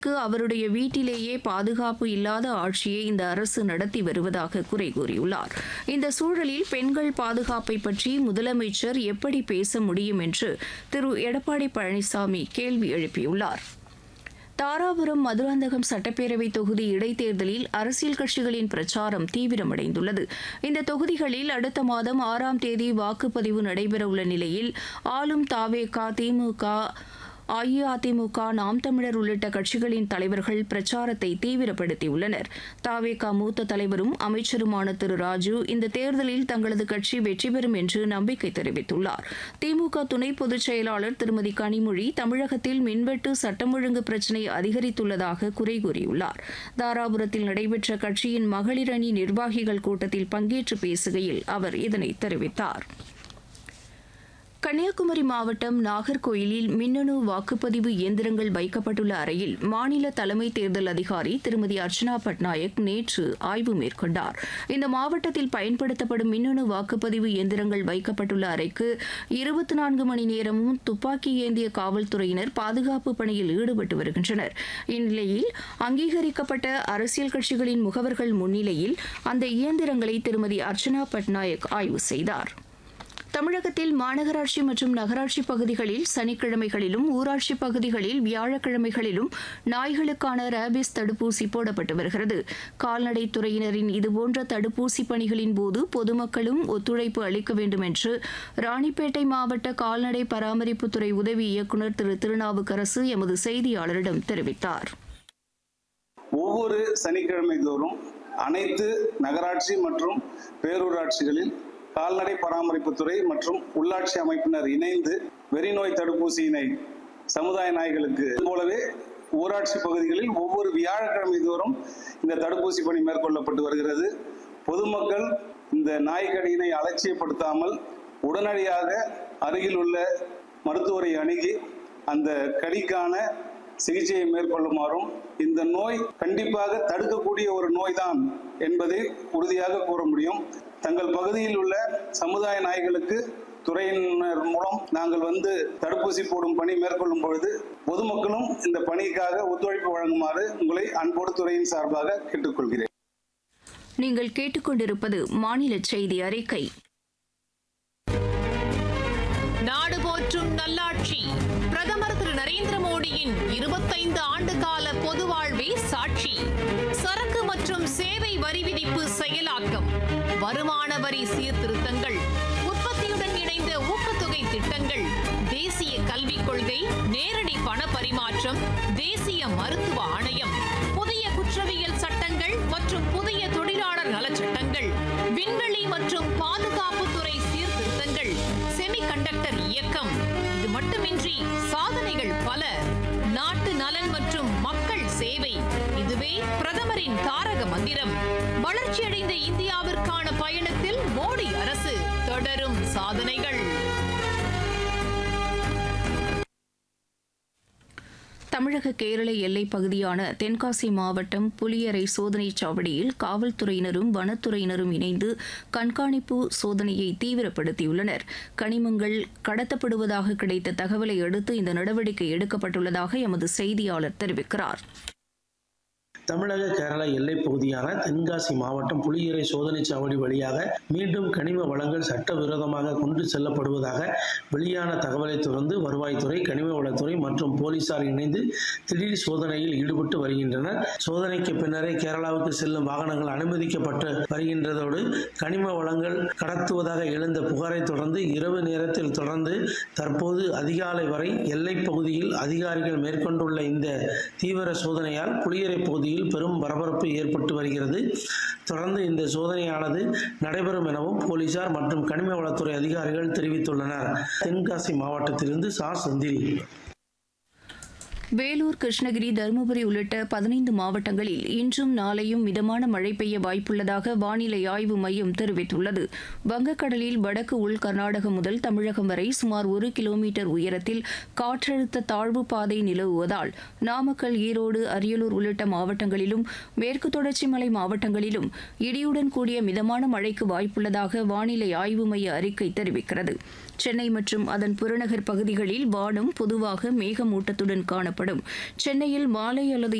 க்கு அவருடைய வீட்டிலேயே பாதுகாப்பு இல்லாத ஆட்சியை இந்த அரசு நடத்தி வருவதாக குறை கூறியுள்ளார் இந்த சூழலில் பெண்கள் பாதுகாப்பை பற்றி முதலமைச்சர் எப்படி பேச முடியும் என்று திரு எடப்பாடி பழனிசாமி கேள்வி எழுப்பியுள்ளார் தாராபுரம் மதுராந்தகம் சட்டப்பேரவை தொகுதி இடைத்தேர்தலில் அரசியல் கட்சிகளின் பிரச்சாரம் தீவிரமடைந்துள்ளது இந்த தொகுதிகளில் அடுத்த மாதம் ஆறாம் தேதி வாக்குப்பதிவு நடைபெறவுள்ள நிலையில் ஆளும் தாவேகா திமுக அஇஅதிமுக நாம் தமிழர் உள்ளிட்ட கட்சிகளின் தலைவர்கள் பிரச்சாரத்தை தீவிரப்படுத்தியுள்ளனர் தாவேகா மூத்த தலைவரும் அமைச்சருமான திரு ராஜு இந்த தேர்தலில் தங்களது கட்சி வெற்றி பெறும் என்று நம்பிக்கை தெரிவித்துள்ளார் திமுக துணை பொதுச் செயலாளர் திருமதி கனிமொழி தமிழகத்தில் மின்வெட்டு சட்டம் ஒழுங்கு பிரச்சினை அதிகரித்துள்ளதாக குறை கூறியுள்ளார் தாராபுரத்தில் நடைபெற்ற கட்சியின் மகளிர் அணி நிர்வாகிகள் கூட்டத்தில் பங்கேற்று பேசுகையில் அவர் இதனை தெரிவித்தார் கன்னியாகுமரி மாவட்டம் நாகர்கோயிலில் மின்னணு வாக்குப்பதிவு இயந்திரங்கள் வைக்கப்பட்டுள்ள அறையில் மாநில தலைமை தேர்தல் அதிகாரி திருமதி அர்ச்சனா பட்நாயக் நேற்று ஆய்வு மேற்கொண்டார் இந்த மாவட்டத்தில் பயன்படுத்தப்படும் மின்னணு வாக்குப்பதிவு இயந்திரங்கள் வைக்கப்பட்டுள்ள அறைக்கு இருபத்தி நான்கு மணி நேரமும் துப்பாக்கி ஏந்திய காவல்துறையினர் பாதுகாப்பு பணியில் ஈடுபட்டு வருகின்றனர் இந்நிலையில் அங்கீகரிக்கப்பட்ட அரசியல் கட்சிகளின் முகவர்கள் முன்னிலையில் அந்த இயந்திரங்களை திருமதி அர்ச்சனா பட்நாயக் ஆய்வு செய்தார் தமிழகத்தில் மாநகராட்சி மற்றும் நகராட்சி பகுதிகளில் சனிக்கிழமைகளிலும் ஊராட்சி பகுதிகளில் வியாழக்கிழமைகளிலும் நாய்களுக்கான ரேபிஸ் தடுப்பூசி போடப்பட்டு வருகிறது கால்நடைத்துறையினரின் இதுபோன்ற தடுப்பூசி பணிகளின் போது பொதுமக்களும் ஒத்துழைப்பு அளிக்க வேண்டும் என்று ராணிப்பேட்டை மாவட்ட கால்நடை பராமரிப்புத்துறை உதவி இயக்குநர் திரு திருநாவுக்கரசு எமது செய்தியாளரிடம் தெரிவித்தார் ஒவ்வொரு சனிக்கிழமை தோறும் அனைத்து நகராட்சி மற்றும் பேரூராட்சிகளில் கால்நடை பராமரிப்புத்துறை மற்றும் உள்ளாட்சி அமைப்பினர் இணைந்து வெறிநோய் தடுப்பூசியினை சமுதாய நாய்களுக்கு போலவே ஊராட்சி பகுதிகளில் ஒவ்வொரு வியாழக்கிழமை தோறும் இந்த தடுப்பூசி பணி மேற்கொள்ளப்பட்டு வருகிறது பொதுமக்கள் இந்த நாய்க்கடியினை அலட்சியப்படுத்தாமல் உடனடியாக அருகில் உள்ள மருத்துவரை அணுகி அந்த கடிக்கான சிகிச்சையை மேற்கொள்ளுமாறும் இந்த நோய் கண்டிப்பாக தடுக்கக்கூடிய ஒரு நோய்தான் என்பதை உறுதியாக கூற முடியும் தங்கள் பகுதியில் உள்ள சமுதாய நாய்களுக்கு துறையினர் மூலம் நாங்கள் வந்து தடுப்பூசி போடும் பணி மேற்கொள்ளும் பொழுது பொதுமக்களும் இந்த பணிக்காக ஒத்துழைப்பு வழங்குமாறு உங்களை அன்போடு துறையின் சார்பாக கேட்டுக்கொள்கிறேன் நீங்கள் கேட்டுக்கொண்டிருப்பது மாநில செய்தி அறிக்கை நாடு போற்றும் நல்லாட்சி பிரதமர் திரு நரேந்திர மோடியின் இருபத்தைந்து ஆண்டு கால பொது வாழ்வே சாட்சி சரக்கு மற்றும் சேவை வரி விதிப்பு செயலாக்கம் வருமான வரி சீர்திருத்தங்கள் உற்பத்தியுடன் இணைந்த ஊக்கத்தொகை திட்டங்கள் தேசிய கல்விக் கொள்கை நேரடி பண பரிமாற்றம் தேசிய மருத்துவ ஆணையம் புதிய குற்றவியல் சட்டங்கள் மற்றும் புதிய தொழிலாளர் நலச்சட்டங்கள் விண்வெளி மற்றும் பாதுகாப்புத்துறை சீர்திருத்தங்கள் செமிகண்டக்டர் இயக்கம் இது மட்டுமின்றி சாதனைகள் பல நாட்டு நலன் மற்றும் மக்கள் சேவை இதுவே பிரதமரின் தாரக மந்திரம் வளர்ச்சியடைந்த இந்தியாவிற்கான பயணத்தில் மோடி அரசு தொடரும் சாதனைகள் தமிழக கேரள எல்லைப் பகுதியான தென்காசி மாவட்டம் புலியரை சோதனைச் சாவடியில் காவல்துறையினரும் வனத்துறையினரும் இணைந்து கண்காணிப்பு சோதனையை தீவிரப்படுத்தியுள்ளனர் கனிமங்கள் கடத்தப்படுவதாக கிடைத்த தகவலை அடுத்து இந்த நடவடிக்கை எடுக்கப்பட்டுள்ளதாக எமது செய்தியாளர் தெரிவிக்கிறார் தமிழக கேரள எல்லைப் பகுதியான தென்காசி மாவட்டம் புலியரை சோதனைச் சாவடி வழியாக மீண்டும் கனிம வளங்கள் சட்டவிரோதமாக கொண்டு செல்லப்படுவதாக வெளியான தகவலை தொடர்ந்து வருவாய்த்துறை கனிம வளத்துறை மற்றும் போலீசார் இணைந்து திடீர் சோதனையில் ஈடுபட்டு வருகின்றனர் சோதனைக்கு பின்னரே கேரளாவுக்கு செல்லும் வாகனங்கள் அனுமதிக்கப்பட்டு வருகின்றதோடு கனிம வளங்கள் கடத்துவதாக எழுந்த புகாரை தொடர்ந்து இரவு நேரத்தில் தொடர்ந்து தற்போது அதிகாலை வரை எல்லைப் பகுதியில் அதிகாரிகள் மேற்கொண்டுள்ள இந்த தீவிர சோதனையால் புலியரை பகுதியில் பெரும் பரபரப்பு ஏற்பட்டு வருகிறது தொடர்ந்து இந்த சோதனையானது நடைபெறும் எனவும் போலீசார் மற்றும் கனிம வளத்துறை அதிகாரிகள் தெரிவித்துள்ளனர் தென்காசி மாவட்டத்திலிருந்து சா செந்தில் வேலூர் கிருஷ்ணகிரி தருமபுரி உள்ளிட்ட பதினைந்து மாவட்டங்களில் இன்றும் நாளையும் மிதமான மழை பெய்ய வாய்ப்புள்ளதாக வானிலை ஆய்வு மையம் தெரிவித்துள்ளது வங்கக்கடலில் வடக்கு உள் கர்நாடகம் முதல் தமிழகம் வரை சுமார் ஒரு கிலோமீட்டர் உயரத்தில் காற்றழுத்த தாழ்வு பாதை நிலவுவதால் நாமக்கல் ஈரோடு அரியலூர் உள்ளிட்ட மாவட்டங்களிலும் மேற்கு தொடர்ச்சி மலை மாவட்டங்களிலும் இடியுடன் கூடிய மிதமான மழைக்கு வாய்ப்புள்ளதாக வானிலை ஆய்வு மைய அறிக்கை தெரிவிக்கிறது சென்னை மற்றும் அதன் புறநகர் பகுதிகளில் வானம் பொதுவாக மேகமூட்டத்துடன் காணப்படும் நடத்தப்படும் சென்னையில் மாலை அல்லது